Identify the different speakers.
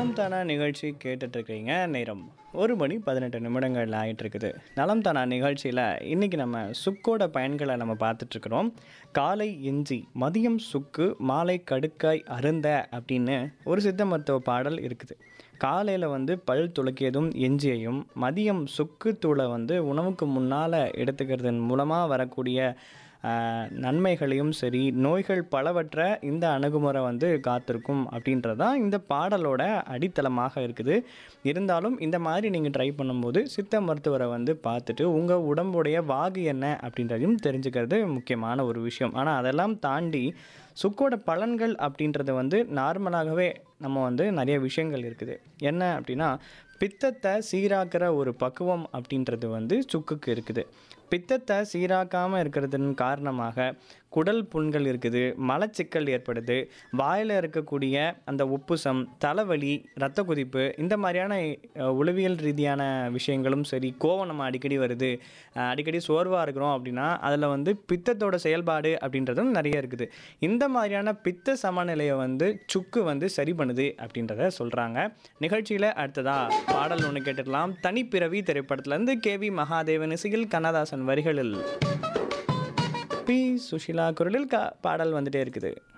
Speaker 1: நலம் தானா நிகழ்ச்சி கேட்டுட்டு இருக்கீங்க நேரம் ஒரு மணி பதினெட்டு நிமிடங்கள் ஆயிட்டு இருக்குது நலம் தானா நிகழ்ச்சியில் இன்னைக்கு நம்ம சுக்கோட பயன்களை நம்ம பார்த்துட்டு இருக்கிறோம் காலை இஞ்சி மதியம் சுக்கு மாலை கடுக்காய் அருந்த அப்படின்னு ஒரு சித்த மருத்துவ பாடல் இருக்குது காலையில் வந்து பல் துளக்கியதும் எஞ்சியையும் மதியம் சுக்கு தூளை வந்து உணவுக்கு முன்னால் எடுத்துக்கிறதன் மூலமாக வரக்கூடிய ஆஹ், நன்மைகளையும் சரி நோய்கள் பலவற்ற இந்த அணுகுமுறை வந்து காத்திருக்கும் அப்படின்றது தான் இந்த பாடலோட அடித்தளமாக இருக்குது இருந்தாலும் இந்த மாதிரி நீங்கள் ட்ரை பண்ணும்போது சித்த மருத்துவரை வந்து பார்த்துட்டு உங்கள் உடம்புடைய வாகு என்ன அப்படின்றதையும் தெரிஞ்சுக்கிறது முக்கியமான ஒரு விஷயம் ஆனால் அதெல்லாம் தாண்டி சுக்கோட பலன்கள் அப்படின்றது வந்து நார்மலாகவே நம்ம வந்து நிறைய விஷயங்கள் இருக்குது என்ன அப்படின்னா பித்தத்தை சீராக்கிற ஒரு பக்குவம் அப்படின்றது வந்து சுக்குக்கு இருக்குது பித்தத்தை சீராக்காமல் இருக்கிறதன் காரணமாக குடல் புண்கள் இருக்குது மலச்சிக்கல் ஏற்படுது வாயில் இருக்கக்கூடிய அந்த உப்புசம் தலைவலி இரத்த கொதிப்பு இந்த மாதிரியான அஹ், உளவியல் ரீதியான விஷயங்களும் சரி கோவம் நம்ம அடிக்கடி வருது அஹ், அடிக்கடி சோர்வாக இருக்கிறோம் அப்படின்னா அதில் வந்து பித்தத்தோட செயல்பாடு அப்படின்றதும் நிறைய இருக்குது இந்த மாதிரியான பித்த சமநிலையை வந்து சுக்கு வந்து சரி பண்ணுது அப்படின்றத சொல்கிறாங்க நிகழ்ச்சியில் அடுத்ததாக பாடல் ஒன்று கேட்டுடலாம் தனிப்பிறவி திரைப்படத்துலேருந்து கே வி மகாதேவன் இசையில் கண்ணதாசன் வரிகளில் பி சுஷிலா குரலில் க பாடல் வந்துட்டே இருக்குது